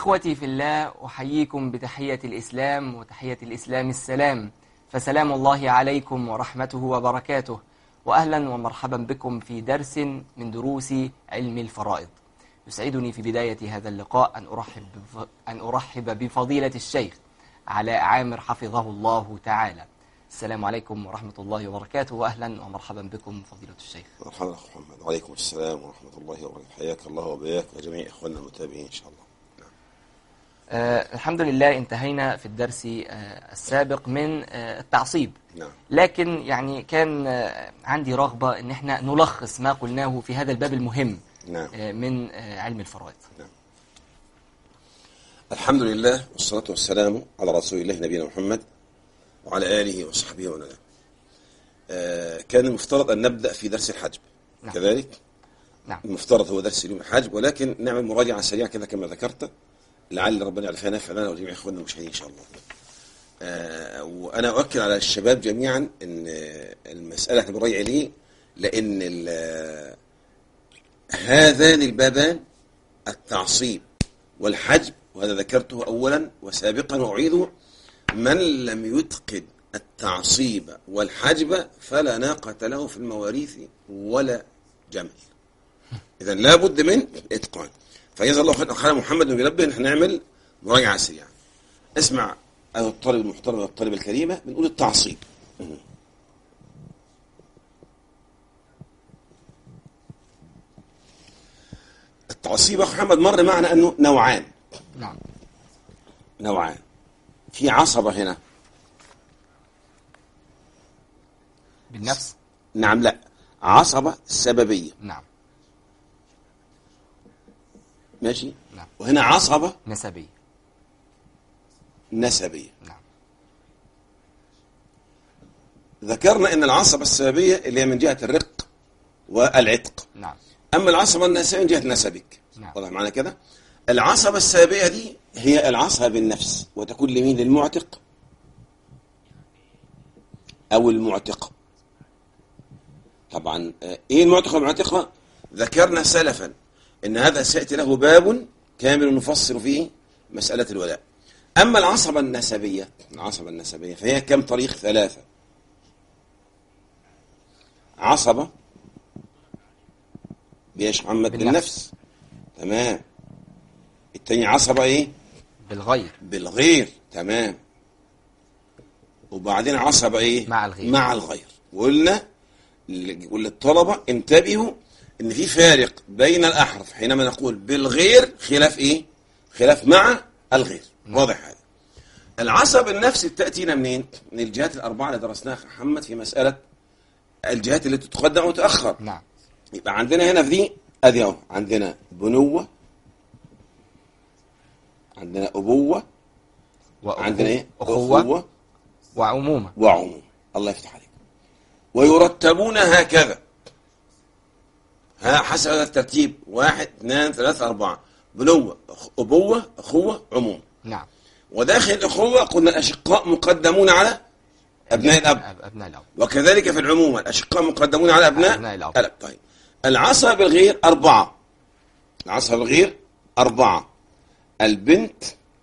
إخوتي في الله أحييكم بتحية الإسلام وتحية الإسلام السلام فسلام الله عليكم ورحمته وبركاته وأهلا ومرحبا بكم في درس من دروس علم الفرائض يسعدني في بداية هذا اللقاء أن أرحب, بف... أن أرحب بفضيلة الشيخ علاء عامر حفظه الله تعالى السلام عليكم ورحمة الله وبركاته وأهلا ومرحبا بكم فضيلة الشيخ مرحبا أخ محمد وعليكم السلام ورحمة الله وبركاته حياك الله وبياك وجميع إخواننا المتابعين إن شاء الله آه الحمد لله انتهينا في الدرس آه السابق من آه التعصيب نعم لكن يعني كان آه عندي رغبة ان احنا نلخص ما قلناه في هذا الباب المهم نعم آه من آه علم الفرائض الحمد لله والصلاة والسلام على رسول الله نبينا محمد وعلى آله وصحبه ومن والاه. آه كان المفترض أن نبدأ في درس الحجب نعم. كذلك نعم المفترض هو درس اليوم الحجب ولكن نعمل مراجعة سريعة كذا كما ذكرت لعل ربنا يعرفها نافع لنا ولجميع إخواننا المشاهدين إن شاء الله آه وأنا أؤكد على الشباب جميعا أن آه، المسألة احنا بنراجع ليه لأن ال- آه، هذان البابان التعصيب والحجب وهذا ذكرته أولا وسابقا وأعيده من لم يتقن التعصيب والحجب فلا ناقة له في المواريث ولا جمل إذا لابد من إتقان فجزا الله خير أخانا محمد بينبه إن احنا نعمل مراجعة سريعة اسمع أيها الطالب المحترم والطالبة الكريمة بنقول التعصيب التعصيب يا أخ محمد مر معنا أنه نوعان نعم نوعان في عصبة هنا بالنفس نعم لا عصبة سببية نعم ماشي نعم وهنا عصبة نسبي نسبية نعم ذكرنا ان العصبة السببية اللي هي من جهة الرق والعتق نعم اما العصبة النسبية من جهة نسبك نعم. واضح معنا كده العصبة السببية دي هي العصبة بالنفس وتكون لمين للمعتق او المعتقة طبعا آه، ايه المعتقة والمعتقة ذكرنا سلفا ان هذا سيأتي له باب كامل نفصل فيه مسألة الولاء اما العصبة النسبية العصبة النسبية فهي كم طريق ثلاثة عصبة بيش محمد بالنفس. بالنفس تمام التاني عصبة ايه بالغير بالغير تمام وبعدين عصبة ايه مع الغير. مع الغير وقلنا ل- وللطلبة انتبهوا ان في فارق بين الاحرف حينما نقول بالغير خلاف ايه خلاف مع الغير واضح هذا العصب النفسي بتأتينا منين من الجهات الاربعة اللي درسناها يا محمد في مسألة الجهات التي تتقدم وتأخر نعم يبقى عندنا هنا في دي ادي اهو عندنا بنوة عندنا ابوة عندنا ايه أخوة وعمومة وعموم الله يفتح عليك ويرتبون هكذا ها حسب هذا الترتيب واحد اثنان ثلاثة أربعة بنوة أخ- أبوة أخوة عموم نعم وداخل الأخوة قلنا الأشقاء مقدمون على أبناء الأب أب- أبناء الأب وكذلك في العمومة الأشقاء مقدمون على أبناء أبناء الأب. الأب طيب العصب الغير أربعة العصب الغير أربعة البنت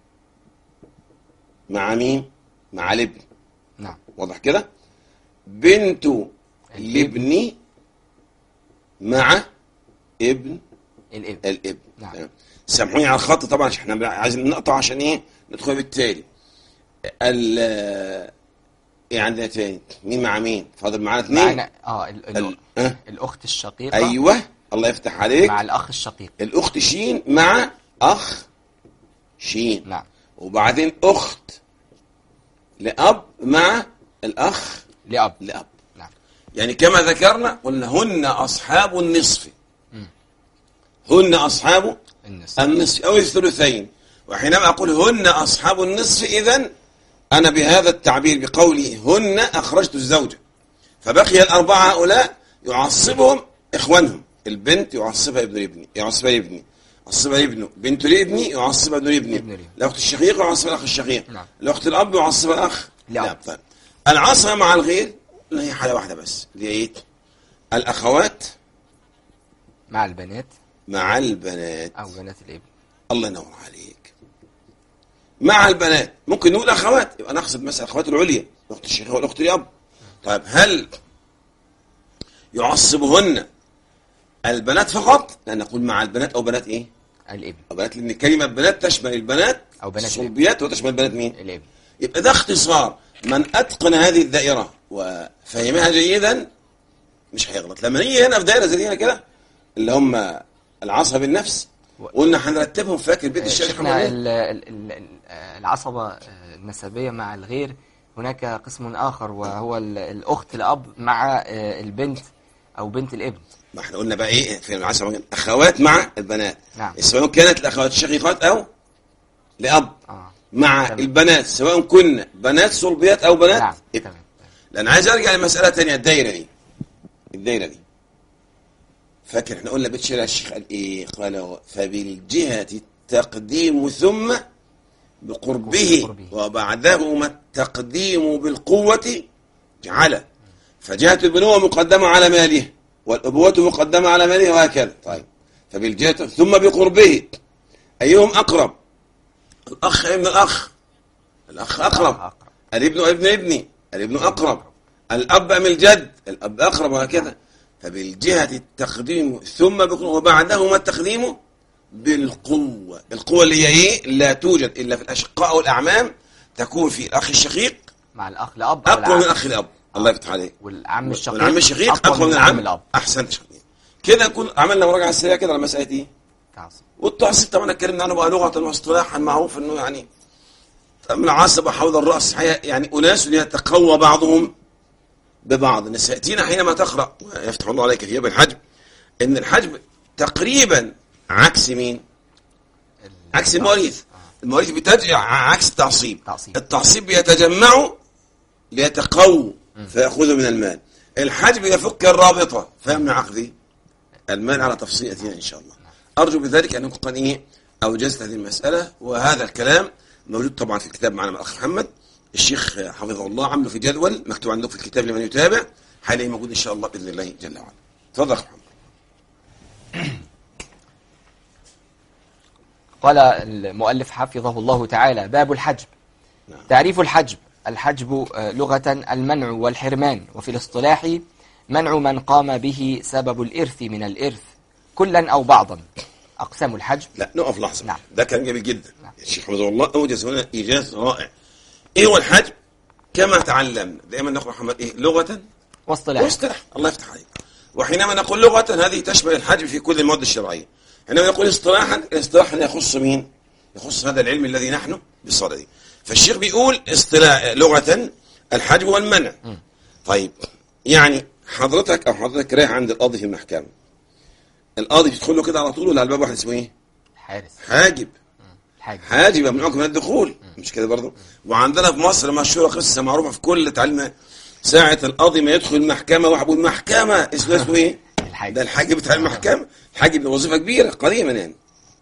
مع مين؟ مع الابن نعم واضح كده بنت الابن مع ابن الابن الابن نعم. تمام. سامحوني على الخط طبعا عشان احنا عايزين نقطع عشان ايه ندخل بالتالي ال ايه عندنا تاني مين مع مين فاضل معانا اثنين معنا اه ال... ال... ال... أه؟ الأخت الشقيقة ايوه الله يفتح عليك مع الأخ الشقيق الاخت شين مع اخ شين نعم وبعدين اخت لاب مع الاخ لأب لاب نعم يعني كما ذكرنا قلنا هن أصحاب النصف هن أصحاب النصف النصف أو الثلثين وحينما أقول هن أصحاب النصف إذن أنا بهذا التعبير بقولي هن أخرجت الزوجة فبقي الأربعة هؤلاء يعصبهم إخوانهم البنت يعصبها ابن الابن يعصبها ابني يعصبها ابنه بنت الابن يعصبها ابن الابن ابن الابن. الأخت الشقيقة يعصبها الأخ الشقيق نعم. الأخت الأب يعصبها الأخ الأب. لا طيب العصبة مع الغير لا هي حالة واحدة بس اللي هي إيه؟ الأخوات مع البنات مع البنات أو بنات الابن الله ينور عليك مع البنات ممكن نقول اخوات يبقى نقصد مثلا الاخوات العليا الاخت الشيخه والاخت الاب طيب هل يعصبهن البنات فقط لا نقول مع البنات او بنات ايه الابن او بنات لان كلمه بنات تشمل البنات أو بنات الصلبيات وتشمل بنات مين الابن يبقى ده اختصار من اتقن هذه الدائره وفهمها جيدا مش هيغلط لما نيجي هنا في دائره زي دي هنا كده اللي هم العصب النفس و- قلنا هنرتبهم فاكر بيت الشيخ شيخنا محمد ال- ال- ال- ال- العصبة آه، النسبية مع الغير هناك قسم آخر وهو ال- الأخت الأب مع آه، البنت أو بنت الابن ما احنا قلنا بقى ايه في العصب اخوات مع البنات نعم. سواء كانت الاخوات شقيقات او لاب آه. مع تمام. البنات سواء كن بنات صلبيات او بنات نعم ابن. تمام لان عايز ارجع لمساله ثانيه الدايره دي الدايره دي فاكر احنا قلنا بيت شارع الشيخ قال ايه قال فبالجهه التقديم ثم بقربه بقربه. وبعدهما التقديم بالقوه جعل فجهه البنوه مقدمه على ماله والابوه مقدمه على ماله وهكذا طيب فبالجهه ثم بقربه ايهم اقرب الاخ ابن الاخ الاخ اقرب أقرب الابن ابن ابني الابن أقرب الأب أم الجد الأب أقرب وهكذا فبالجهة التقديم ثم بقوة وبعدهما التقديم بالقوة القوة اللي هي إيه لا توجد إلا في الأشقاء والأعمام تكون في الأخ الشقيق مع الأخ الأب أو أقوى من العم. الأخ الأب الله يفتح عليك والعم الشقيق والعم الشقيق أقوى من العم الأب أحسنت شقيق كده نكون عملنا مراجعة سريعة كده على مسألة إيه تعصب والتعصيب طبعا اتكلمنا عنه بقى لغة واصطلاحا معروف انه يعني من عصب حول الرأس حي- يعني أناس يتقوى بعضهم ببعض سيأتينا حينما تقرأ يفتح الله عليك في باب الحجب ان الحجب تقريبا عكس مين عكس المواريث المواريث بترجع عكس التعصيب تعصيب. التعصيب بيتجمعوا ليتقووا فيأخذوا من المال الحجب يفك الرابطة فيمنع عقدي المال على تفصيلتنا إن شاء الله أرجو بذلك أنكم قد إيه أوجزت هذه المسألة وهذا الكلام موجود طبعا في الكتاب معنا مع الأخ محمد الشيخ حفظه الله عمله في جدول مكتوب عندكم في الكتاب لمن يتابع حاليا موجود إن شاء الله بإذن الله جل وعلا تفضل يا أخ محمد قال المؤلف حفظه الله تعالى باب الحجب نعم. تعريف الحجب الحجب آه، لغة المنع والحرمان وفي الاصطلاح منع من قام به سبب الإرث من الإرث كلا أو بعضا أقسام الحجب لا نقف لحظة نعم. ده كلام جميل جدا نعم. الشيخ حفظه الله أوجز هنا إيجاز رائع إيه هو الحجب كما تعلمنا دائما نقول محمد إيه لغة واصطلاح واصطلاح الله يفتح عليك وحينما نقول لغة هذه تشمل الحجب في كل المواد الشرعية حينما نقول اصطلاحا الاصطلاح يخص مين يخص هذا العلم الذي نحن بصدده فالشيخ بيقول اصطلاح لغة الحجب والمنع طيب يعني حضرتك او حضرتك رايح عند القاضي في المحكمة القاضي بيدخل له كده على طول ولا على الباب واحد اسمه ايه حارس حاجب حاجب حاجب يمنعكم من الدخول مش كده برضه وعندنا في مصر مشهوره قصه معروفه في كل تعليم ساعه القاضي ما يدخل المحكمه واحد بيقول محكمه اسمه اسمه ايه الحاجب. ده الحاجب بتاع المحكمه الحاجب ده وظيفه كبيره قديما يعني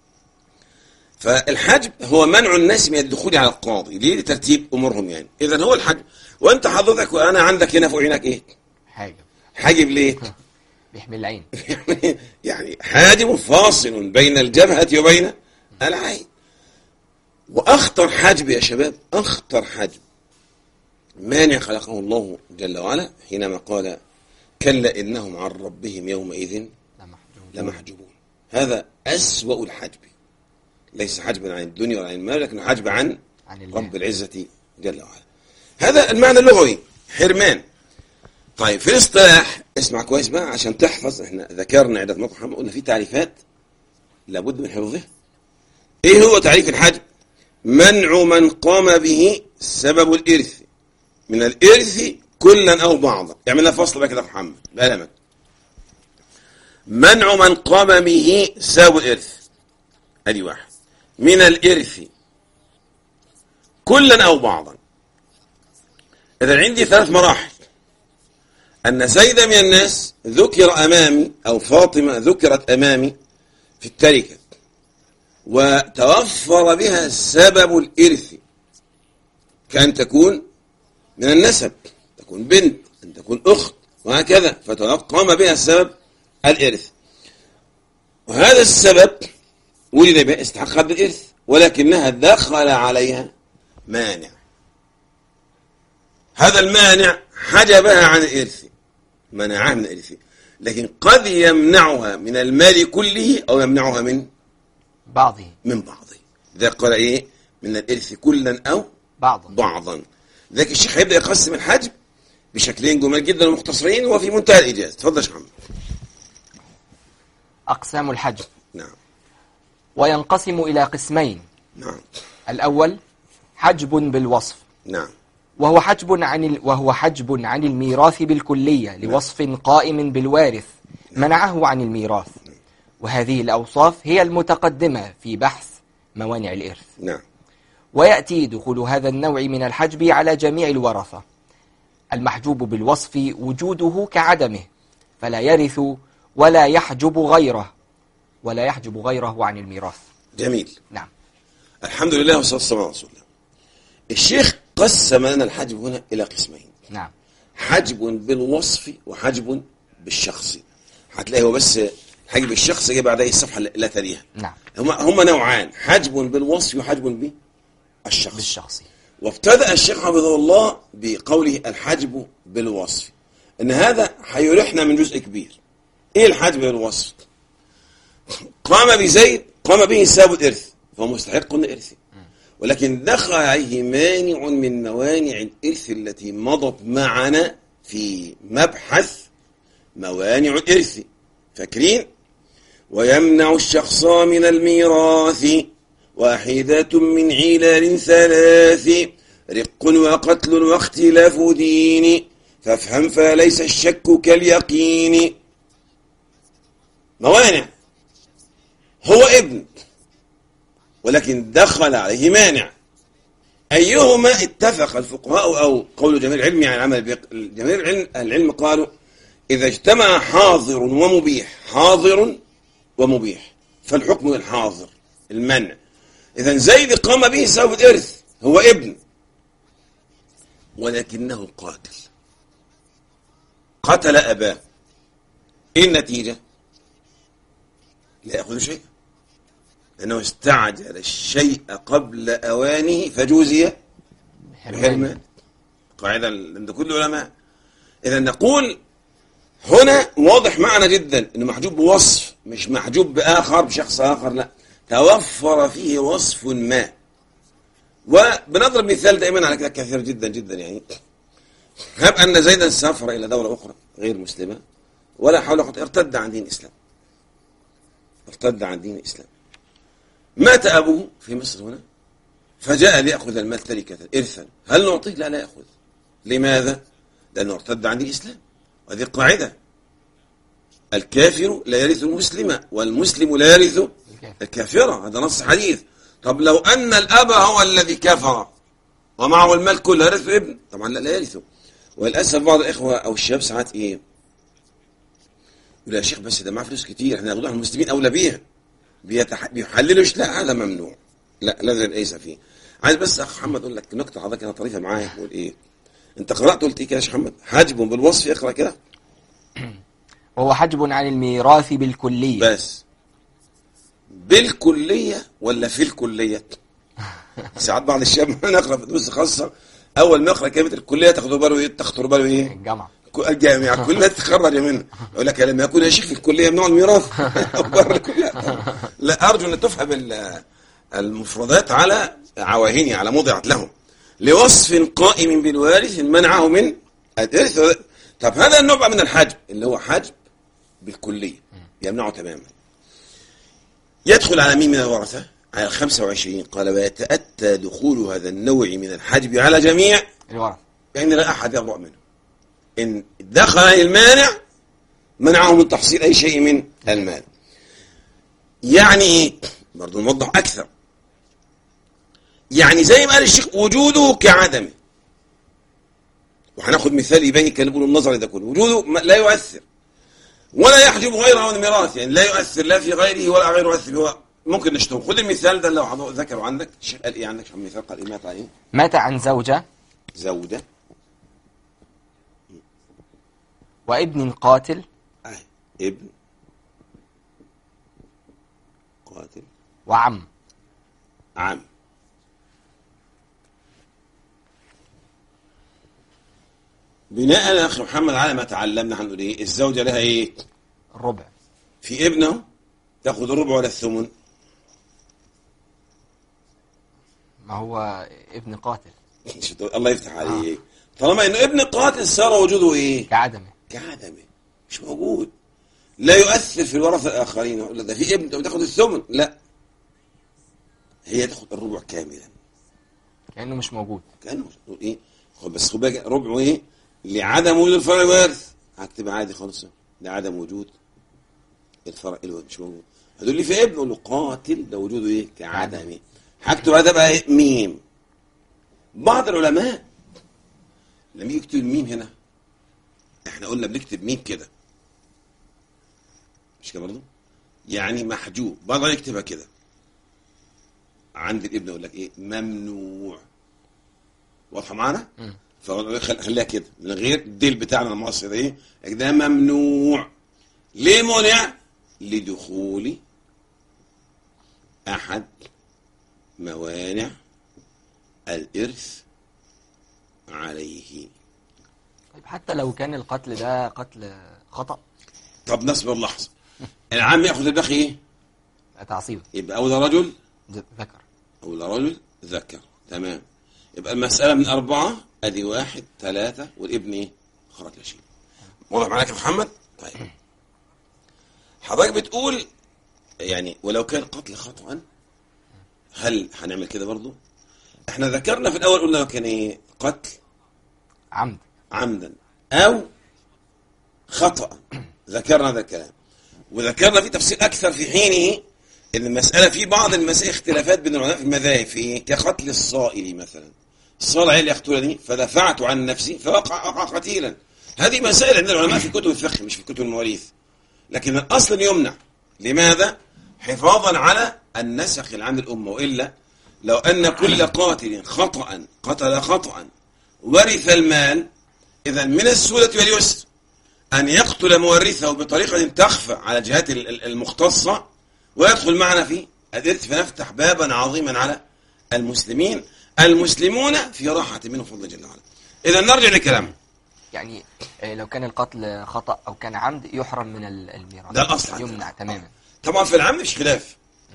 فالحجب هو منع الناس من الدخول على القاضي ليه لترتيب امورهم يعني اذا هو الحجب وانت حضرتك وانا عندك هنا فوق عينك ايه حاجب حاجب ليه بيحمي العين يعني يعني حاجب فاصل بين الجبهة وبين العين وأخطر حجب يا شباب أخطر حجب مانع خلقه الله جل وعلا حينما قال كلا إنهم عن ربهم يومئذ لا محجوب لمحجوبون هذا أسوأ الحجب ليس حجبا عن الدنيا ولا عن المال لكن حجب عن عن الله رب العزة جل وعلا هذا المعنى اللغوي حرمان طيب في الاصطلاح اسمع كويس بقى عشان تحفظ احنا ذكرنا عدة مرات محمد قلنا في تعريفات لابد من حفظها ايه هو تعريف الحجب منع من قام به سبب الارث من الارث كلا او بعضا اعملها فصل بقى كده يا محمد بقلمك منع من قام به سبب الارث ادي واحد من الارث كلا او بعضا اذا عندي ثلاث مراحل أن زيد من الناس ذكر أمامي أو فاطمة ذكرت أمامي في التركة وتوفر بها سبب الإرث كأن تكون من النسب تكون بنت أن تكون أخت وهكذا فتقام بها سبب الإرث وهذا السبب ولد به استحق بالإرث ولكنها دخل عليها مانع هذا المانع حجبها عن الإرث منعها من الإرث لكن قد يمنعها من المال كله أو يمنعها من بعضه من بعضه ذا قال إيه من الإرث كلا أو بعضا بعضا ذاك الشيخ هيبدأ يقسم الحجب بشكلين جمال جدا ومختصرين وفي منتهى الإيجاز تفضل يا شيخ محمد أقسام الحجب نعم وينقسم إلى قسمين نعم الأول حجب بالوصف نعم وهو حجب عن ال... وهو حجب عن الميراث بالكلية لوصف قائم بالوارث منعه عن الميراث وهذه الأوصاف هي المتقدمة في بحث موانع الإرث نعم ويأتي دخول هذا النوع من الحجب على جميع الورثة المحجوب بالوصف وجوده كعدمه فلا يرث ولا يحجب غيره ولا يحجب غيره عن الميراث جميل نعم الحمد لله والصلاة والسلام على رسول الله الشيخ قسم لنا الحجب هنا إلى قسمين نعم حجب بالوصف وحجب بالشخصي هتلاقي هو بس حجب الشخص جه بعدها الصفحة اللي لا تليها نعم هما هما نوعان حجب بالوصف وحجب بالشخص بالشخصي وابتدأ الشيخ حفظه الله بقوله الحجب بالوصف ان هذا هيريحنا من جزء كبير ايه الحجب بالوصف قام بزيد قام به سبب الارث فهو مستحق الارث ولكن دخل عليه مانع من موانع الارث التي مضت معنا في مبحث موانع الارث فاكرين ويمنع الشخص من الميراث واحدة من علل ثلاث رق وقتل واختلاف دين فافهم فليس الشك كاليقين موانع هو ابن ولكن دخل عليه مانع أيهما اتفق الفقهاء أو قول جميع العلم يعني عمل بيق... جميع العلم, العلم قالوا إذا اجتمع حاضر ومبيح حاضر ومبيح فالحكم الحاضر المنع إذا زيد قام به سبب الإرث هو ابن ولكنه قاتل قتل أباه إيه النتيجة لا يأخذ شيئا لأنه استعجل الشيء قبل أوانه فجوزي بحرمان قاعدة عند كل العلماء إذا نقول هنا واضح معنا جدا أنه محجوب بوصف مش محجوب بآخر بشخص آخر لا توفر فيه وصف ما وبنضرب مثال دائما على كده كثير جدا جدا يعني هب أن زيدا سافر إلى دولة أخرى غير مسلمة ولا حول ولا قوة ارتد عن دين الإسلام ارتد عن دين الإسلام مات أبوه في مصر هنا فجاء ليأخذ المال تركة إرثا هل نعطيه؟ لا لا يأخذ لماذا؟ لأنه ارتد عن دين الإسلام وهذه قاعدة الكافر لا يرث المسلم والمسلم لا يرث الكافرة هذا نص حديث طب لو أن الأب هو الذي كفر ومعه المال كله يرث ابن طبعا لا, لا يرثه وللأسف بعض الإخوة أو الشباب ساعات إيه يقول يا شيخ بس ده معاه فلوس كتير احنا ناخدوها المسلمين أولى بيها بيتح... بيحللوش لا هذا ممنوع لا لازم ليس فيه عايز بس اخ محمد اقول لك نقطه حضرتك انا طريفه معايا بقول ايه انت قرات قلت ايه كده يا شيخ محمد حجب بالوصف اقرا كده وهو حجب عن الميراث بالكلية بس بالكليه ولا في الكليه ساعات بعض الشباب ما نقرا في دروس خاصه اول ما يقرا كلمه الكليه تاخدوا باله ايه تخطر باله ايه الجامعة الجامعة كلها تتخرج منها يقول لك لما يكون يا شيخ في الكلية ممنوع الميراث أو بره الكلية لا أرجو أن تفهم ال- المفردات على عواهنها على موضعت لهم لوصف قائم بالوارث منعه من الإرث طب هذا النوع بقى من الحجب اللي هو حجب بالكلية يمنعه تماما يدخل على مين من الورثة على ال 25 قال ويتأتى دخول هذا النوع من الحجب على جميع الورث يعني لا أحد يرضى منه إن دخل المانع منعه من تحصيل أي شيء من المال يعني إيه؟ برضو نوضح أكثر يعني زي ما قال الشيخ وجوده كعدمه وهناخد مثال يبين كان بيقول النظر ده كله وجوده ما- لا يؤثر ولا يحجب غيره عن الميراث يعني لا يؤثر لا في غيره ولا غيره يؤثر هو ممكن نشتغل خد المثال ده لو حضرتك ذكره عندك الشيخ قال ايه عندك عم مثال قال ايه مات عليه مات عن زوجة زوجة وابن قاتل آه. ابن قاتل وعم عام بناء يا اخي محمد على ما تعلمنا هنقول ايه الزوجه لها ايه الربع في ابنه تاخذ الربع ولا الثمن ما هو ابن قاتل الله يفتح عليك طالما انه ابن قاتل صار وجوده ايه كعدمه كعدمه مش موجود لا يؤثر في الورثه الاخرين يقول ده في ابن طب تاخذ الثمن لا هي تاخذ الربع كاملا كأنه مش موجود كانه تقول ايه خد بس خد بالك ربعه ايه لعدم وجود الفرع الوارث هكتب عادي خالص لعدم وجود الفرع الوارث مش موجود هتقول لي في ابن اقول له قاتل ده وجوده ايه كعدمه هكتب هذا بقى ايه ميم بعض العلماء لما يجي يكتب الميم هنا احنا قلنا بنكتب ميم كده مش كده برضه يعني محجوب بعض العلماء يكتبها كده عند الابن يقول لك ايه ممنوع واضحه معانا مم. فخليها كده من غير الديل بتاعنا المصري ده ايه ده ممنوع ليه منع لدخول احد موانع الارث عليه طيب حتى لو كان القتل ده قتل خطأ طب نصبر لحظه العام ياخذ الباقي ايه تعصيب يبقى اولى رجل ذكر أولى رجل ذكر تمام يبقى المسألة من أربعة أدي واحد ثلاثة والابن إيه؟ خرج لا شيء واضح معاك يا محمد؟ طيب حضرتك بتقول يعني ولو كان قتل خطأ هل هنعمل كده برضو؟ احنا ذكرنا في الأول قلنا لو كان إيه؟ قتل عمد عمدا أو خطأ ذكرنا هذا الكلام وذكرنا في تفصيل أكثر في حينه ان المساله في بعض المسائل اختلافات بين العلماء في المذاهب في إيه؟ كقتل الصائل مثلا الصائل عيل يقتلني فدفعت عن نفسي فوقع وقع قتيلا هذه مسائل عند العلماء في كتب الفقه مش في كتب المواريث لكن الاصل يمنع لماذا حفاظا على النسخ العام للامه والا لو ان كل قاتل خطا قتل خطا ورث المال اذا من السهوله واليسر ان يقتل مورثه بطريقه تخفى على الجهات ال- ال- المختصه ويدخل معنا في الإرث فنفتح بابا عظيما على المسلمين المسلمون في راحة منه فضل جل وعلا إذا نرجع لكلامه يعني آه، لو كان القتل خطأ أو كان عمد يحرم من ال- الميراث ده الأصل عندنا. يمنع تماما طبعا في العام مش خلاف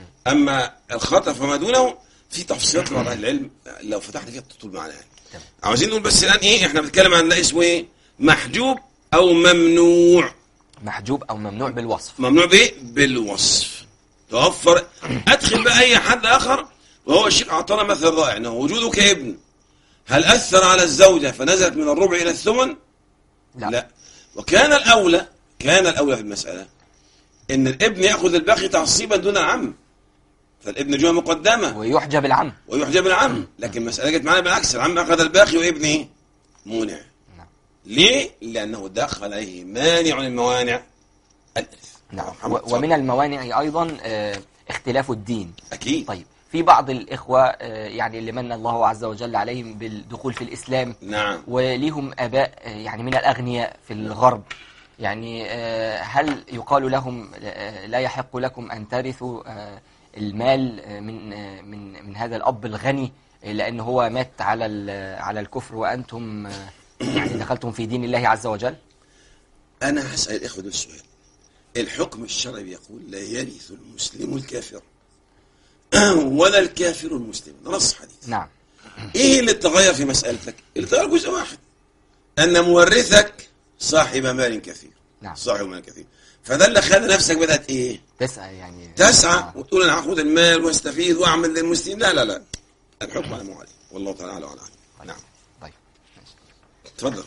أما الخطأ فما دونه في تفصيلات لبعض أهل العلم لو فتحنا فيها تطول معنا يعني تمام. عاوزين نقول بس الآن إيه إحنا بنتكلم عن ده اسمه إيه محجوب أو ممنوع محجوب أو ممنوع بالوصف ممنوع بايه بالوصف توفر ادخل بقى اي حد اخر وهو الشيخ اعطانا مثل رائع انه وجوده كابن هل اثر على الزوجه فنزلت من الربع الى الثمن لا, لا وكان الاولى كان الاولى في المساله ان الابن ياخذ الباقي تعصيبا دون العم فالابن جهه مقدمه ويحجب العم ويحجب العم لكن المساله جت معنا بالعكس العم اخذ الباقي وابنه إيه؟ منع نعم. ليه؟ لانه دخل عليه مانع من موانع الارث نعم محمد، و- اتفضل. ومن الموانع أيضا آه، اختلاف الدين اكيد طيب في بعض الإخوة آه، يعني اللي من الله عز وجل عليهم بالدخول في الإسلام نعم وليهم آباء آه، يعني من الأغنياء في الغرب يعني آه، هل يقال لهم آه، لا يحق لكم أن ترثوا آه، المال آه، من آه، من من هذا الأب الغني آه، لأن هو مات على ال- على الكفر وأنتم آه، يعني دخلتم في دين الله عز وجل أنا هسأل الإخوة دول سؤال الحكم الشرعي بيقول لا يرث المسلم الكافر ولا الكافر المسلم ده نص حديث نعم إيه اللي تغير في مسألتك اللي تغير جزء واحد أن مورثك صاحب مال كثير نعم. صاحب مال كثير فده اللي خلى نفسك بدأت إيه تسعى يعني تسعى آه. وتقول أنا هاخد المال واستفيد وأعمل للمسلمين لا لا لا الحكم على معالي والله تعالى أعلى وعلى أعلم. نعم طيب ماشي. تفضل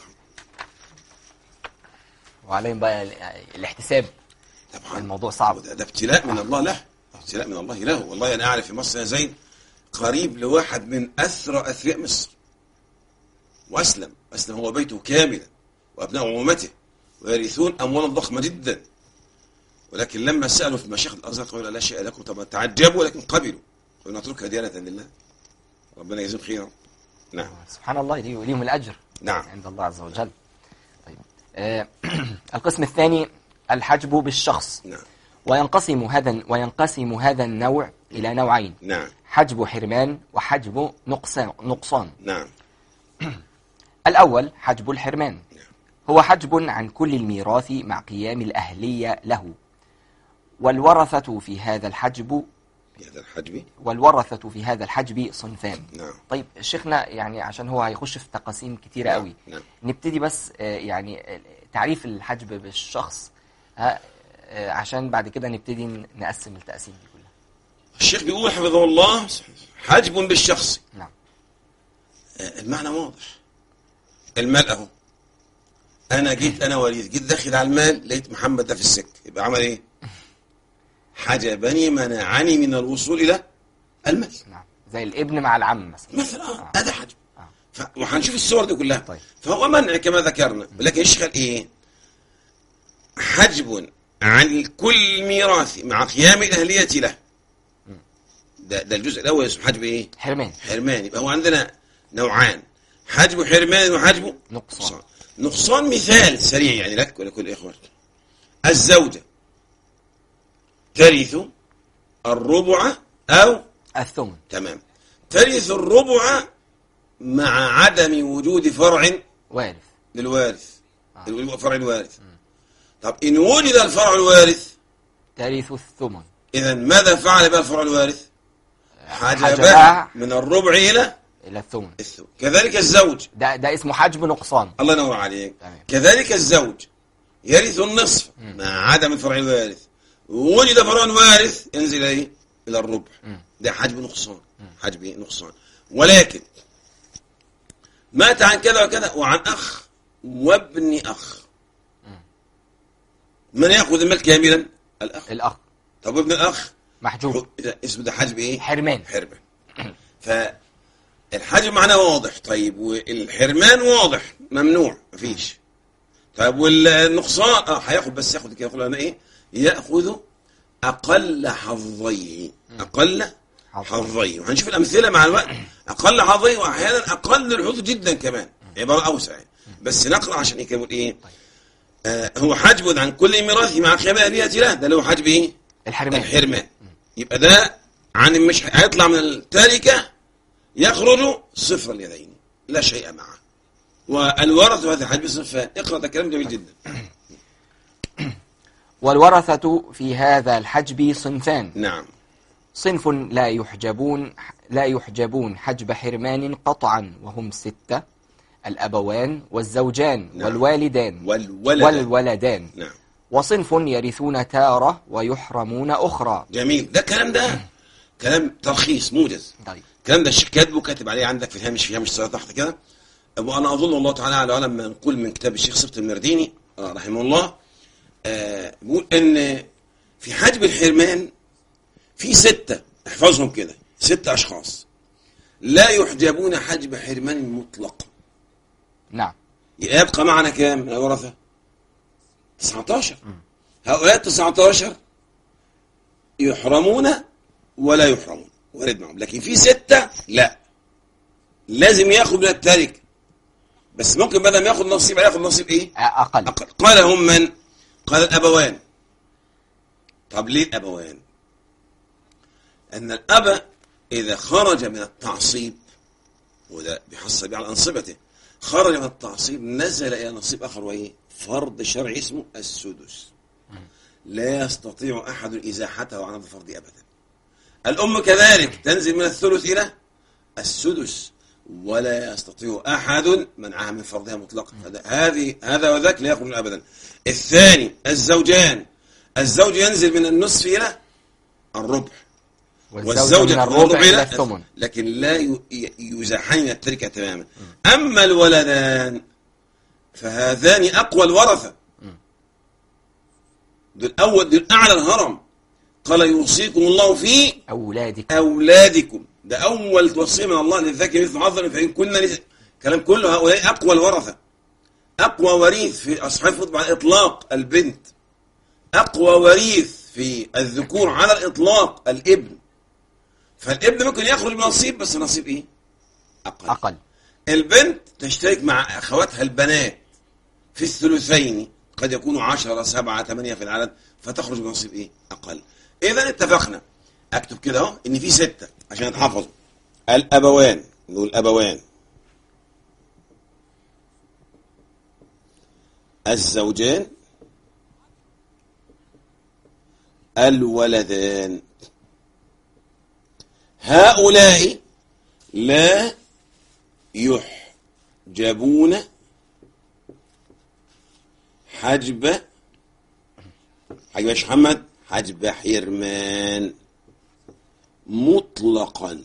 وعليهم بقى ال- الاحتساب طبعا الموضوع صعب ده, ده ابتلاء من الله له ابتلاء من الله له والله انا اعرف في مصر يا زين قريب لواحد من اثرى اثرياء مصر واسلم اسلم هو بيته كاملا وابناء عمومته ويرثون اموالا ضخمه جدا ولكن لما سالوا في مشايخ الازهر قالوا لا شيء لكم طبعا تعجبوا ولكن قبلوا ونتركها ديانه لله ربنا يجزيهم خيرا نعم سبحان الله ليه- ليهم الأجر نعم عند الله عز وجل طيب آه القسم الثاني الحجب بالشخص نعم وينقسم هذا وينقسم هذا النوع إلى نوعين نعم حجب حرمان وحجب نقصان نقصان نعم الأول حجب الحرمان هو حجب عن كل الميراث مع قيام الأهلية له والورثة في هذا الحجب في هذا الحجب والورثة في هذا الحجب صنفان نعم طيب شيخنا يعني عشان هو هيخش في تقاسيم كتيرة قوي نعم نبتدي بس آه، يعني آه، تعريف الحجب بالشخص ها آه، عشان بعد كده نبتدي ن- نقسم التقاسيم دي كلها الشيخ بيقول حفظه الله حجب بالشخص نعم آه، المعنى واضح المال اهو انا جيت انا وليد جيت داخل على المال لقيت محمد ده في السكه يبقى عمل ايه حجبني منعني من الوصول الى المال نعم زي الابن مع العم مثلا مثلا اه آه. هذا حجب آه. ف... وهنشوف الصور دي كلها طيب. فهو منع كما ذكرنا ولكن يشغل ايه حجب عن كل ميراث مع قيام الاهليه له ده, ده الجزء الاول اسمه حجب ايه حرمان حرمان يبقى هو عندنا نوعان حجب حرمان وحجب نقصان نقصان مثال سريع يعني لك ولكل اخوة الزوجة ترث الربع أو الثمن تمام ترث الربع مع عدم وجود فرع وارث للوارث آه. فرع الوارث طب إن وجد الفرع الوارث ترث الثمن إذا ماذا فعل بقى الفرع الوارث حجبها حجبها من الربع إلى إلى الثمن الثمن كذلك الزوج ده ده اسمه حجب نقصان الله ينور عليك تمام. كذلك الزوج يرث النصف مع عدم الفرع الوارث وجد فرع وارث ينزل ايه الى الربع مم. ده حجب نقصان حجب إيه؟ نقصان ولكن مات عن كذا وكذا وعن اخ وابن اخ من ياخذ المال كاملا الاخ الأخ طب وابن الاخ محجوب إذا اسمه ده حجب ايه حرمان حرمان فالحجب معناه واضح طيب والحرمان واضح ممنوع مفيش طيب والنقصان اه هياخد بس ياخد كده ياخد انا ايه ياخذ اقل حظيه اقل حظيه وهنشوف الامثله مع الوقت اقل حظيه واحيانا اقل الحظوظ جدا كمان عباره اوسع يعني. بس نقرا عشان ايه يقول ايه آه هو حجب عن كل ميراث مع قيام اهليه له ده اللي هو حجب ايه الحرمان الحرمان يبقى ده عن مش هيطلع من التركة يخرج صفر اليدين لا شيء معه والورث هذا الحديث صفان اقرأ ده كلام جميل جدا والورثة في هذا الحجب صنفان نعم صنف لا يحجبون لا يحجبون حجب حرمان قطعا وهم ستة الأبوان والزوجان نعم. والوالدان والولد والولدان نعم وصنف يرثون تارة ويحرمون أخرى جميل ده الكلام ده كلام ترخيص موجز طيب الكلام ده الشيخ كاتبه كاتب عليه عندك في الهامش في هامش الصلاة تحت كده وانا اظن الله تعالى على علم منقول من كتاب الشيخ سبط المرديني آه، رحمه الله آه، بيقول ان في حجب الحرمان في ستة احفظهم كده ستة اشخاص لا يحجبون حجب حرمان مطلق نعم يبقى معنا كام من الورثة 19 هؤلاء 19 يحرمون ولا يحرمون وارد معهم لكن في ستة لا لازم ياخد من التركة بس ممكن بدل ما ياخد نصيب ياخد نصيب ايه أقل أقل قال هم من قال الأبوان طب ليه الأبوان أن الأب إذا خرج من التعصيب وده بيحصل على أنصبته خرج من التعصيب نزل إلى نصيب آخر وإيه فرض شرعي اسمه السدس لا يستطيع أحد إزاحته عن هذا الفرض أبدا الأم كذلك تنزل من الثلث إلى السدس ولا يستطيع أحد منعها من فرضها مطلقا فده- هذه هذا وذاك لا يخرج أبدا الثاني الزوجان الزوج ينزل من النصف إلى الربع والزوج من الربع إلى الثمن لكن لا ي- ي- يزاحان من التركة تماما أما الولدان فهذان أقوى الورثة دول أول دول أعلى الهرم قال يوصيكم الله في أولادك أولادكم ده أول توصية من الله للذكر مثل عظم فإن كنا نساء كلام كله هؤلاء أقوى الورثة أقوى وريث في أصحاب الفضل على الإطلاق البنت أقوى وريث في الذكور على الإطلاق الابن فالابن ممكن يخرج بنصيب بس نصيب إيه؟ أقل أقل البنت تشترك مع أخواتها البنات في الثلثين قد يكونوا عشرة سبعة ثمانية في العدد فتخرج بنصيب إيه؟ أقل إذا اتفقنا اكتب كده اهو ان في ستة عشان يتحفظوا الابوان نقول ابوان الزوجان الولدان هؤلاء لا يحجبون حجب حجب يا شيخ محمد حجب حرمان مطلقا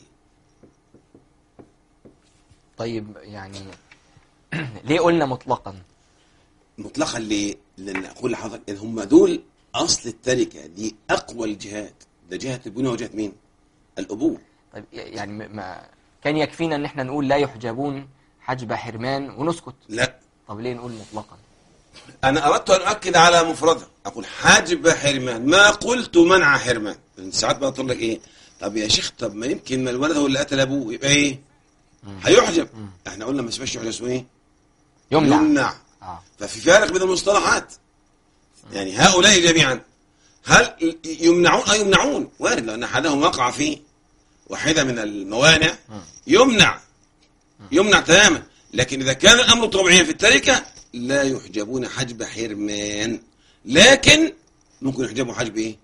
طيب يعني ليه قلنا مطلقا مطلقا ليه؟ لان اقول لحضرتك ان هم دول اصل التركه دي اقوى الجهات ده جهه البنوه وجهه مين؟ الابوه طيب يعني م- ما كان يكفينا ان احنا نقول لا يحجبون حجب حرمان ونسكت لا طب ليه نقول مطلقا انا اردت ان اؤكد على مفردها اقول حجب حرمان ما قلت منع حرمان ساعات بقى تقول لك ايه طب يا شيخ طب ما يمكن ما الولد هو اللي قتل ابوه يبقى ايه هيحجب احنا قلنا ما اسمهاش يحجب اسمه ايه يمنع يمنع اه ففي فارق بين المصطلحات يعني هؤلاء جميعا هل يمنعون أو يمنعون وارد لأن أحدهم وقع في واحدة من الموانع يمنع يمنع تماما لكن إذا كان الأمر طبيعيا في التركة لا يحجبون حجب حرمان لكن ممكن يحجبوا حجب إيه؟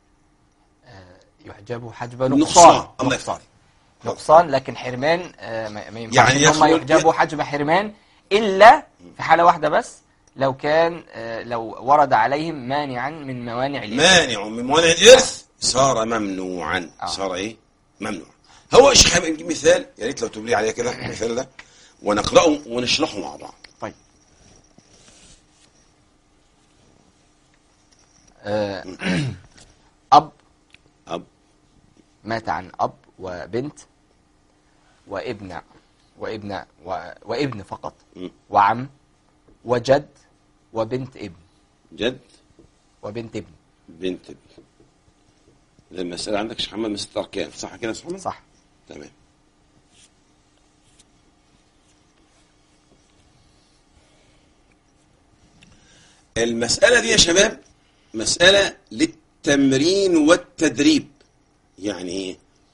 يحجبوا حجب نقصان. نقصان الله نقصان يفتح. نقصان لكن حرمان آه، ما ما ينفعش يعني يعني هم يخرج- يحجبوا حجب حرمان الا في حاله واحده بس لو كان آه، لو ورد عليهم مانعا من موانع الإرث مانع من موانع الإرث صار ممنوعا آه. صار إيه؟ ممنوع هو شيخ حبيب نجيب مثال يا ريت لو تبلي عليه كده المثال ده ونقرأه ونشرحه مع بعض طيب آه، أب أب مات عن أب وبنت وابن وابن و- وابن فقط م. وعم وجد وبنت ابن جد وبنت ابن بنت ابن المسألة عندك يا شيخ محمد من ست أركان صح كده يا شيخ محمد؟ صح تمام المسألة دي يا شباب مسألة للتمرين والتدريب يعني ايه؟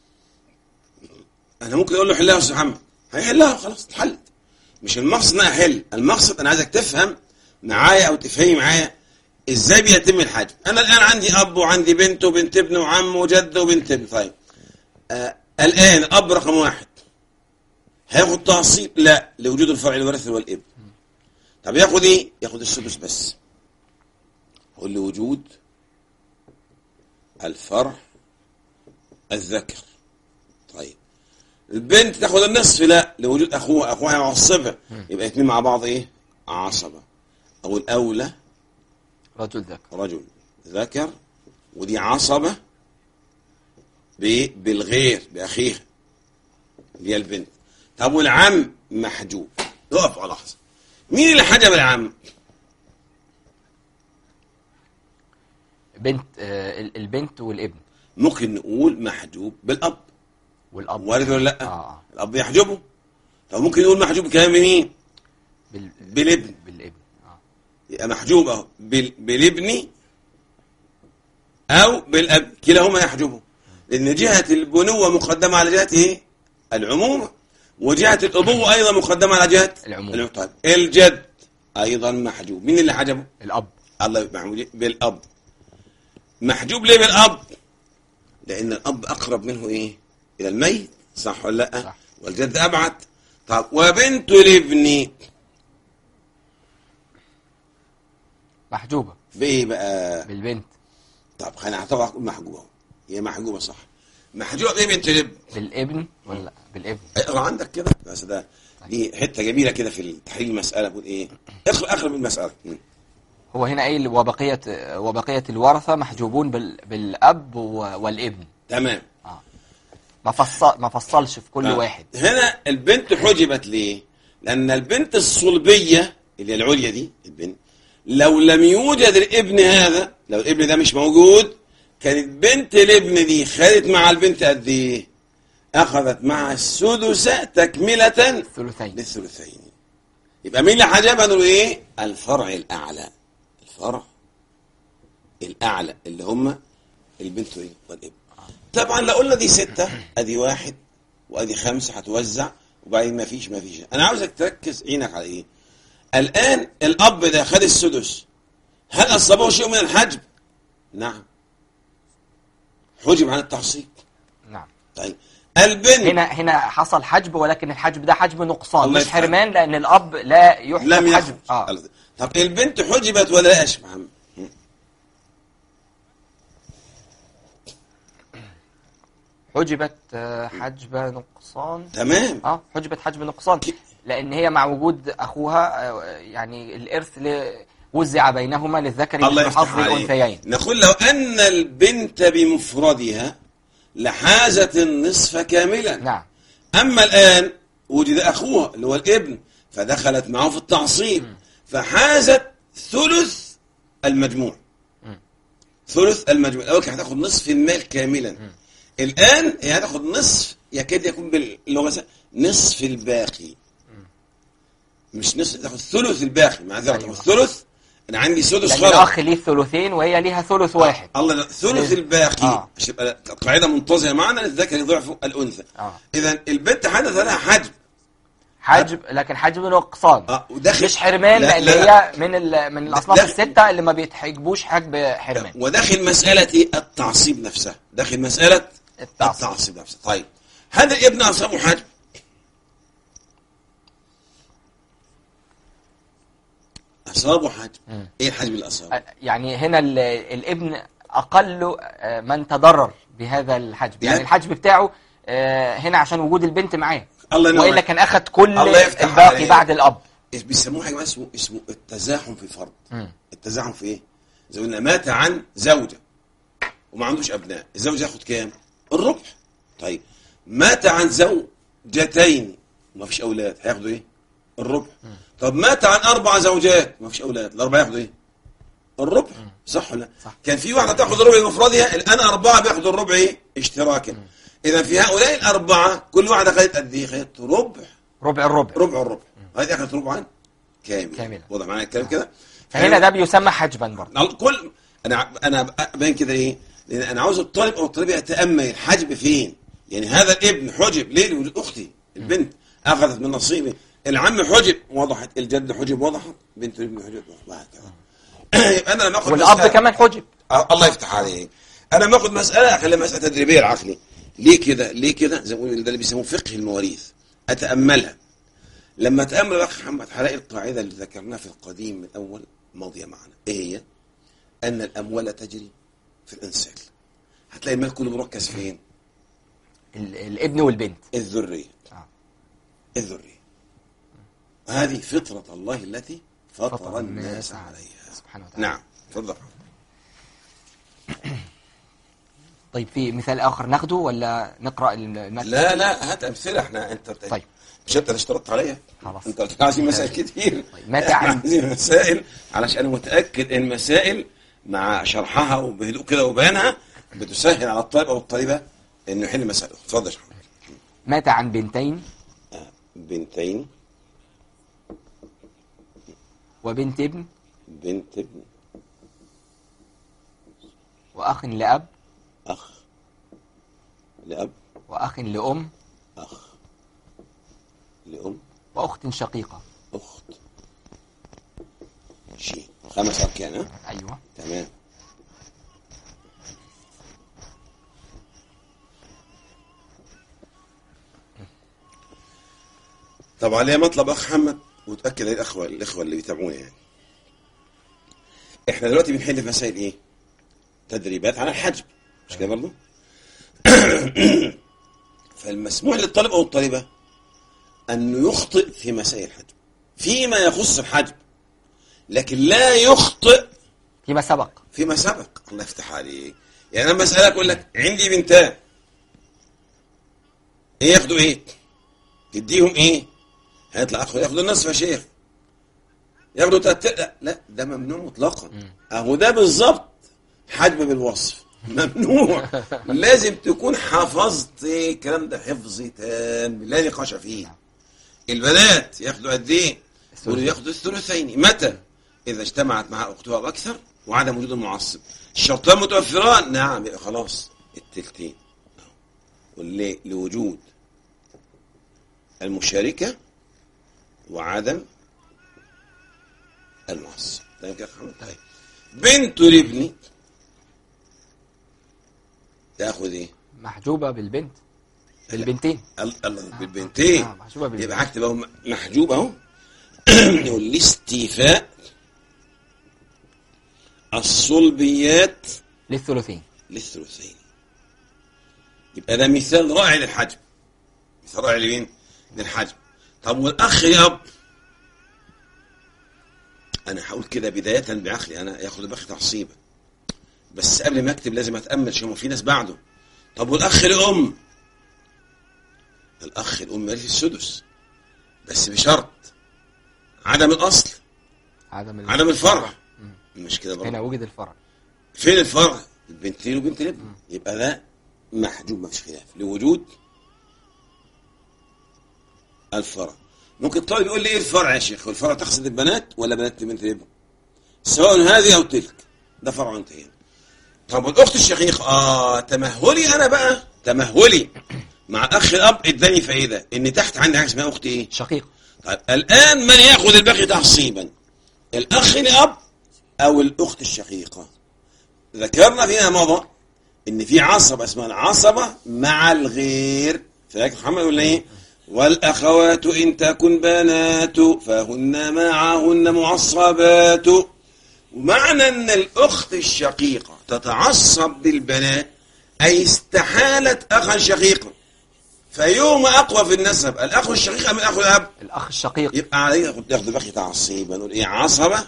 أنا ممكن أقول له حلها يا أستاذ محمد هيحلها خلاص اتحلت مش المقصد إن أنا أحل المقصد أنا عايزك تفهم معايا أو تفهمي معايا إزاي بيتم الحج أنا الآن عندي أب وعندي بنت وبنت ابن وعم وجد وبنت ابن طيب آه الآن الأب رقم واحد هياخد تعصيب؟ لا لوجود الفرع الوارث هو الابن طب ياخد ايه؟ ياخد السدس بس هو لوجود الفرع الذكر طيب البنت تاخد النصف لا لوجود اخوها اخوها يعصبها يبقى اتنين مع بعض ايه؟ عصبه او الاولى رجل ذكر رجل ذكر ودي عصبة ب- بالغير بأخيها اللي هي البنت طب والعم محجوب اقف على لحظة مين اللي حجب العم؟ بنت آه، ال- البنت والابن ممكن نقول محجوب بالأب والأب وارد ولا لا؟ آه، آه. الأب يحجبه طب ممكن نقول محجوب كمان بمين؟ بال... بالابن بالابن آه. يبقى محجوب اهو بال... بالابن او بالاب كلاهما يحجبه لان جهه البنوه مقدمه على جهه ايه العمومه وجهه الابوه ايضا مقدمه على جهه العمومة. طيب الجد ايضا محجوب مين اللي حجبه الأب الله يبقى محجوب بالاب محجوب ليه بالاب لان الاب اقرب منه ايه الى الميت صح ولا لا صح. والجد ابعد طب وبنت الابن محجوبة بايه بقى بالبنت طب خلينا اعتبر اقول محجوبه هي محجوبه صح محجوبه بايه بنت الابن بالابن ولا بالابن اقرا عندك كده بس ده دي حته جميله كده في تحليل المساله بقول ايه اقرا اقرا من المساله مم. هو هنا قايل وبقية وبقية الورثة محجوبون بال... بالأب و... والابن تمام ما فصل ما فصلش في كل آه. واحد هنا البنت حجبت ليه لان البنت الصلبيه اللي هي العليا دي البنت لو لم يوجد الابن هذا لو الابن ده مش موجود كانت بنت الابن دي خدت مع البنت قد ايه اخذت مع السدس تكمله ثلثين للثلثين يبقى مين اللي حجبها نقول ايه الفرع الاعلى الفرع الاعلى اللي هم البنت وايه والابن طبعا لو قلنا دي ستة ادي واحد وادي خمسة هتوزع وبعدين ما فيش ما فيش انا عاوزك تركز عينك على ايه الان الاب ده خد السدس هل اصابه شيء من الحجب نعم حجب عن التعصيب نعم طيب البنت هنا هنا حصل حجب ولكن الحجب ده حجب نقصان الله مش يفتح. حرمان لان الاب لا يحجب لم يخرج حجب اه طب البنت حجبت ولا لا يا شيخ محمد حجبت آه، حجب نقصان تمام اه حجبت حجب نقصان لان هي مع وجود اخوها آه، يعني الارث ل- وزع بينهما للذكر الله مثل يفتح حظ عليك الانثيين نقول لو أن البنت بمفردها لحازت النصف كاملا نعم أما الآن وجد أخوها اللي هو الابن فدخلت معه في التعصيب فحازت ثلث المجموع ثلث المجموع الأول كانت هتاخد نصف المال كاملا الآن هي هتاخد نصف يكاد يكون باللغة الس- نصف الباقي مش نصف تاخد ثلث الباقي معذرة أيوة. تاخد ثلث أنا عندي سدس لان خرج الاخ ليه ثلثين وهي ليها ثلث واحد الله لا، ثلث الباقي آه. عشان يبقى القاعده منتظمه معنا للذكر ضعف الانثى آه. اذا البنت حدث لها حجب حجب لكن حجب نقصان اه وداخل مش حرمان لا، لان لا، هي لا. من ال... من الاصناف داخل- السته اللي ما بيتحجبوش حجب حرمان وداخل مساله التعصيب نفسها داخل مساله التعصيب. التعصيب نفسها طيب هذا الابن اصابه حجب اصابه حجب ايه الحجب اللي اصابه؟ يعني هنا ال... الابن اقل آه، من تضرر بهذا الحجب يعني لا. الحجب بتاعه آه، هنا عشان وجود البنت معاه الله ينور والا عليك. كان اخد كل الله يفتح الباقي عليك. بعد الاب بيسموه حاجه اسمه اسمه التزاحم في الفرد مم. التزاحم في ايه؟ زي قلنا مات عن زوجه وما عندوش ابناء الزوج ياخد كام؟ الربع طيب مات عن زوجتين وما فيش اولاد هياخدوا ايه؟ الربع طب مات عن اربع زوجات وما فيش اولاد الاربعه ياخدوا ايه؟ الربع صح ولا لا؟ صح. كان في واحده تاخد الربع بمفردها الان اربعه بياخدوا الربع ايه؟ اشتراكا اذا في هؤلاء الاربعه كل واحده خدت قد ايه؟ خدت ربع ربع الربع ربع الربع هذه اخذت ربعا كامل كاملا. وضع معايا الكلام كده فهنا ده بيسمى حجبا برضه على كل انا انا بين كده ايه لان انا عاوز الطالب او الطالبه يتامل الحجب فين يعني هذا الابن حجب ليه لوجود اختي البنت اخذت من نصيبي العم حجب وضحت الجد حجب وضحت بنت الابن حجب وهكذا يبقى انا لما اخذ والاب مسألة- كمان حجب آه، الله يفتح عليك انا باخد مساله اخليها مساله تدريبيه العقلي ليه كده ليه كده زي ما بيقولوا ده اللي بيسموه فقه المواريث اتاملها لما اتامل يا اخ محمد هلاقي القاعده اللي ذكرناها في القديم من اول ماضيه معنا ايه هي ان الاموال تجري في الانسان هتلاقي المال كله مركز فين ال- الابن والبنت الذريه آه. الذريه هذه فطره الله التي فطر, فطر الناس الناس عليها سبحانه وتعالى نعم تفضل طيب في مثال اخر ناخده ولا نقرا المثل لا لا هات امثله احنا انت بت... طيب. مش انت اللي اشترطت عليا خلاص. انت قلت عايزين مسائل كتير طيب، متى احنا عن- عايزين مسائل علشان انا متاكد ان المسائل مع شرحها وبهدوء كده وبيانها بتسهل على الطالب او الطالبه انه يحل مسائل اتفضل يا شيخ محمد. مات عن بنتين آه، بنتين وبنت ابن بنت ابن واخ لاب اخ لاب واخ لام اخ لام واخت شقيقه اخت شيء خمس اركان ها ايوه تمام طبعا ليه مطلب اخ محمد وتاكد الاخوه الاخوه اللي بيتابعونا يعني احنا دلوقتي بنحل في مسائل ايه تدريبات على الحجب مش كده برضه فالمسموح للطالب او الطالبه انه يخطئ في مسائل الحجب فيما يخص الحجب لكن لا يخطئ فيما سبق فيما سبق الله يفتح عليك يعني انا مسألة اقول لك عندي بنتان ايه ياخدوا ايه تديهم ايه هيطلع اخو ياخدوا النصف يا شيخ ياخدوا تلات لا, لا ده ممنوع مطلقا اهو ده بالظبط حجب بالوصف ممنوع لازم تكون حفظت الكلام ده حفظ تام لا نقاش فيه البنات ياخدوا قد ايه يقولوا ياخدوا الثلثين متى اذا اجتمعت مع اختها واكثر وعدم وجود المعصب الشرطان متوفران نعم يبقى خلاص التلتين ليه؟ لوجود المشاركة وعدم المعصب طيب كده محمد طيب بنت لابني تاخذ ايه؟ محجوبة بالبنت بالبنتين ال- ال- بالبنتين آه، محجوبة بالبنتين. يبقى هكتب اهو محجوب اهو نقول الاستيفاء الصلبيات للثلثين للثلثين يبقى ده مثال رائع للحجم مثال رائع لمين؟ للحجم طب والاخ ياب انا هقول كده بدايه بعقلي انا ياخد البخ تعصيبا بس قبل ما اكتب لازم اتامل شو في ناس بعده طب والاخ الام الاخ الام مالي السدس بس بشرط عدم الاصل عدم ال- عدم الفرع مش كده برضه هنا وجد الفرع فين الفرع؟ البنتين وبنت الابن يبقى ده محجوب ما فيش خلاف لوجود الفرع ممكن الطالب يقول لي ايه الفرع يا شيخ؟ والفرع تقصد البنات ولا بنات بنت الابن؟ سواء هذه او تلك ده فرع انتهينا طب والاخت الشقيقه اه تمهلي انا بقى تمهلي مع الاخ الاب اداني فائده ان تحت عندي حاجه اسمها اختي ايه؟ شقيق طيب الآن من يأخذ الباقي تعصيبا الأخ الأب أو الأخت الشقيقة ذكرنا فيما مضى إن في عصبة اسمها العصبة مع الغير فلك محمد يقول إيه والأخوات إن تكن بنات فهن معهن معصبات ومعنى أن الأخت الشقيقة تتعصب بالبنات أي استحالت أخا شقيقا فيوم أقوى في النسب الأخ الشقيق أم الأخ الأب الأخ الشقيق يبقى عليه ياخد ياخد باقي تعصيبا نقول ايه عصبة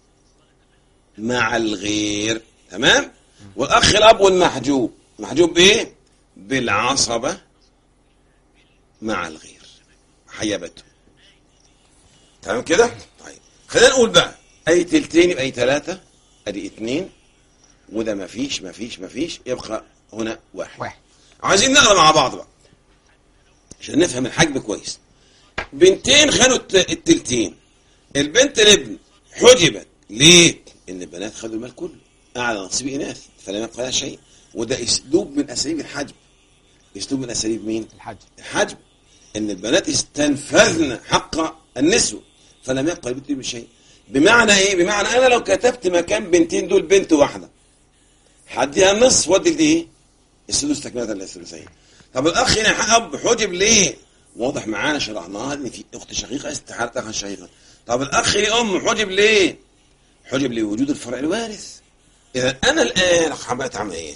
مع الغير تمام والاخ الاب والمحجوب محجوب بايه بالعصبة مع الغير حيبته تمام كده طيب خلينا نقول بقى اي تلتين يبقى اي ثلاثة ادي اتنين وده مفيش مفيش مفيش يبقى هنا واحد واحد عايزين نقرا مع بعض بقى عشان نفهم الحجم كويس بنتين خدوا الت- التلتين البنت الابن حجبت ليه؟ ان البنات خدوا المال كله اعلى نصيب اناث فلم يبقى لها شيء وده اسلوب من اساليب الحجب اسلوب من اساليب مين؟ الحج الحجب ان البنات استنفذن حق النسوة فلم يبقى لبنت من شيء بمعنى ايه؟ بمعنى انا لو كتبت مكان بنتين دول بنت واحده هديها النصف وادي دي ايه؟ السدس تكمله للثلثين طب الاخ هنا اب حجب ليه؟ واضح معانا شرحناها ان في اخت شقيقه استحاله اخا شقيقه طب الاخ ام حجب ليه؟ حجب لوجود الفرع الوارث اذا انا الان حبيت اعمل ايه؟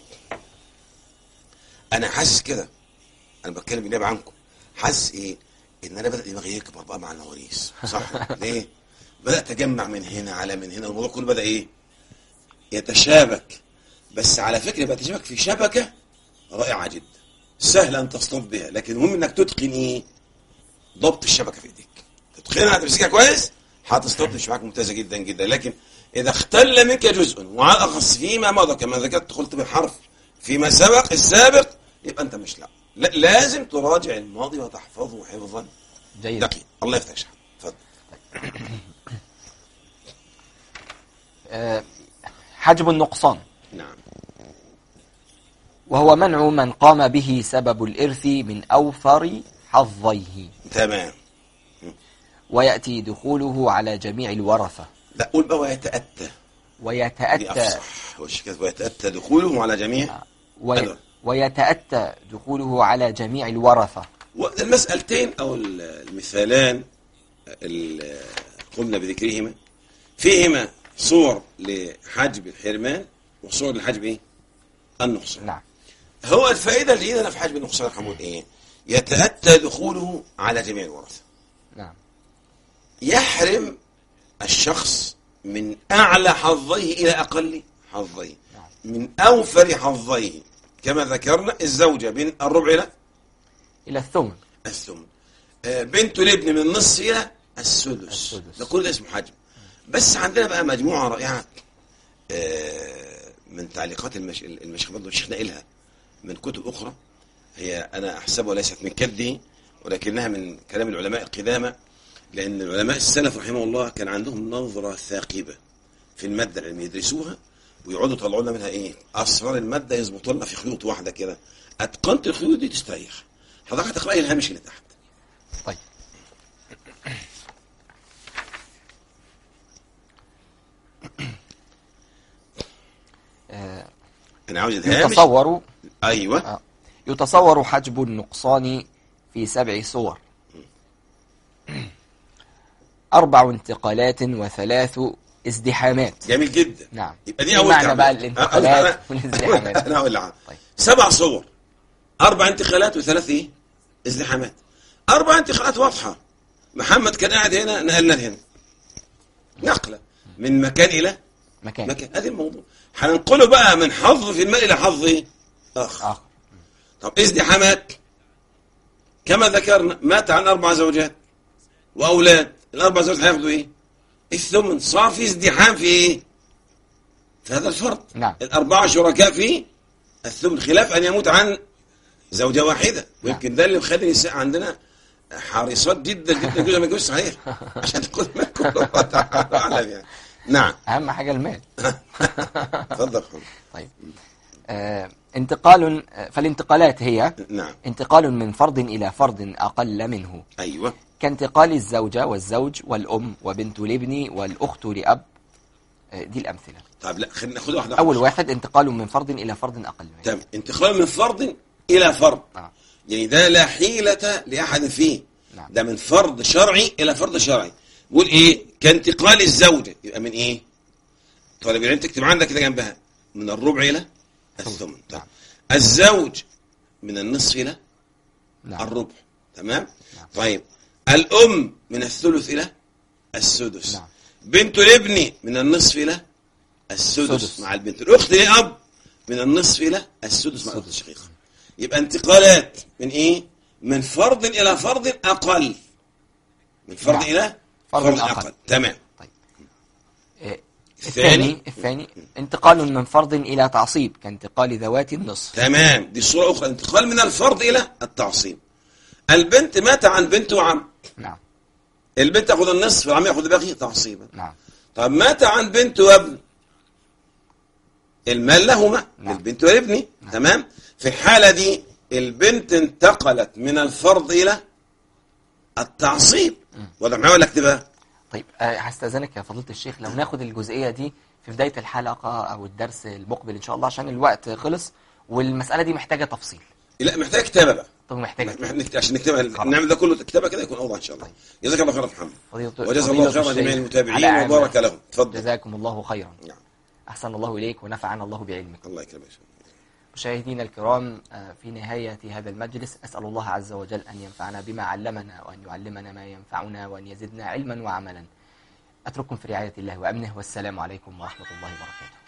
انا حاسس كده انا بتكلم بالنيابه عنكم حاسس ايه؟ ان انا بدا دماغي يكبر بقى مع المواريث صح؟ ليه؟ بدات اجمع من هنا على من هنا الموضوع كله بدا ايه؟ يتشابك بس على فكره بقى يتشابك في شبكه رائعه جدا سهل ان تصطاد بها لكن المهم انك تتقن ايه؟ ضبط الشبكه في ايديك تتقنها تمسكها كويس هتصطاد مش معاك ممتازه جدا جدا لكن اذا اختل منك جزء وعلى الاخص فيما مضى كما ذكرت قلت بالحرف فيما سبق السابق يبقى انت مش لا, لا لازم تراجع الماضي وتحفظه حفظا جيد دقيق الله يفتح شحن اتفضل آه، حجب النقصان نعم وهو منع من قام به سبب الإرث من أوفر حظيه تمام ويأتي دخوله على جميع الورثة لا قول بقى ويتاتى دي ويتأتى افصح وش كده ويتاتى دخوله على جميع وي أيوة. ويتأتى دخوله على جميع الورثة المسألتين أو المثالان اللي قمنا بذكرهما فيهما صور لحجب الحرمان وصور لحجب ايه؟ النقصان نعم هو الفائدة اللي عندنا في حجب النقصان حمود ايه؟ يتأتى دخوله على جميع الورثة نعم يحرم الشخص من أعلى حظيه إلى أقل حظيه نعم. من أوفر حظيه كما ذكرنا الزوجة بين الربع إلى إلى الثمن الثمن آه، بنت الابن من النصف إلى السدس السدس. ده كل ده اسمه حجم بس عندنا بقى مجموعة رائعة آه، من تعليقات المش... المشايخ برضه الشيخ ناقلها من كتب أخرى هي أنا أحسبها ليست من كدي ولكنها من كلام العلماء القدامى لأن العلماء السلف رحمه الله كان عندهم نظرة ثاقبة في المادة العلمية يدرسوها ويقعدوا يطلعوا لنا منها ايه اسرار الماده يظبطوا لنا في خيوط واحده كده اتقنت الخيوط دي تستريح حضرتك هتقراي الهامش اللي تحت طيب آه، انا عاوز الهامش يتصور ايوه آه، يتصور حجب النقصان في سبع صور أربع انتقالات وثلاث ازدحامات جميل جدا نعم يبقى دي إيه اول معنى تعبير. بقى أه، الانتقالات أنا- والازدحامات انا هقول لك طيب. سبع صور اربع انتقالات وثلاث ايه ازدحامات اربع انتقالات واضحه محمد كان قاعد هنا نقلنا لهنا نقله من مكان الى مكان مكان ادي الموضوع هننقله بقى من حظ في الماء الى حظ ايه اخر آخر طب ازدحامات كما ذكرنا مات عن اربع زوجات واولاد الاربع زوجات هياخدوا ايه الثمن صار في ازدحام في ايه في هذا الفرد نعم. الاربعه شركاء في الثمن خلاف ان يموت عن زوجه واحده ويمكن ده اللي مخلي النساء عندنا حريصات جدا جدا جدا ما يجوش صحيح عشان تكون ما كله اعلم يعني نعم أهم حاجة المال اتفضل يا حبيبي. طيب آه انتقال آه، فالانتقالات هي نعم انتقال من فرد إلى فرد أقل منه ايوه كانتقال الزوجة والزوج والأم وبنت الابن والأخت لأب آه، دي الأمثلة طب لا خلينا ناخد واحده أول واحد انتقال من فرد إلى فرد أقل منه تمام انتقال من فرد الى فرد آه. يعني ده لا حيلة لأحد فيه نعم. ده من فرض شرعي إلى فرض شرعي بيقول إيه كانتقال الزوجة يبقى من إيه طالب العلم تكتب عندك كده جنبها من الربع إلى الثمن طيب. نعم. الزوج من النصف إلى نعم الربع تمام نعم. طيب الأم من الثلث إلى السدس نعم. بنت الابن من النصف إلى السدس السدس. مع البنت الأخت لأب من النصف إلى السدس مع الأخت السدس. الشقيقة يبقى انتقالات من إيه من فرض إلى فرض أقل من فرض نعم. إلى فرض فرض أقل. أقل تمام آه، الثاني. الثاني الثاني انتقال من فرد إلى تعصيب كانتقال ذوات النصف تمام دي صورة أخرى انتقال من الفرض إلى التعصيب البنت مات عن بنت وعم نعم البنت تاخذ النصف والعم ياخذ الباقي تعصيبا نعم طب مات عن بنت وابن المال لهما نعم. للبنت والابن تمام في الحالة دي البنت انتقلت من الفرض إلى التعصيب وضع معايا ولا اكتبها طيب آه، هستأذنك يا فضيلة الشيخ لو ناخد الجزئية دي في بداية الحلقة أو الدرس المقبل إن شاء الله عشان الوقت خلص والمسألة دي محتاجة تفصيل لا محتاج كتابة بقى طب محتاجة محتاج نكت- عشان نكتبها خلاص. نعمل ده كله كتابة كده يكون أوضح إن شاء الله جزاك الله خير يا محمد فضيلة وجزا فضيلة الله خيرا الشيخ جميع على المتابعين أعمال. وبارك لهم تفضل جزاكم الله خيرا نعم. أحسن الله إليك ونفعنا الله بعلمك الله يكرمك مشاهدينا الكرام آه، في نهاية هذا المجلس أسأل الله عز وجل أن ينفعنا بما علمنا وأن يعلمنا ما ينفعنا وأن يزدنا علما وعملا أترككم في رعاية الله وأمنه والسلام عليكم ورحمة الله وبركاته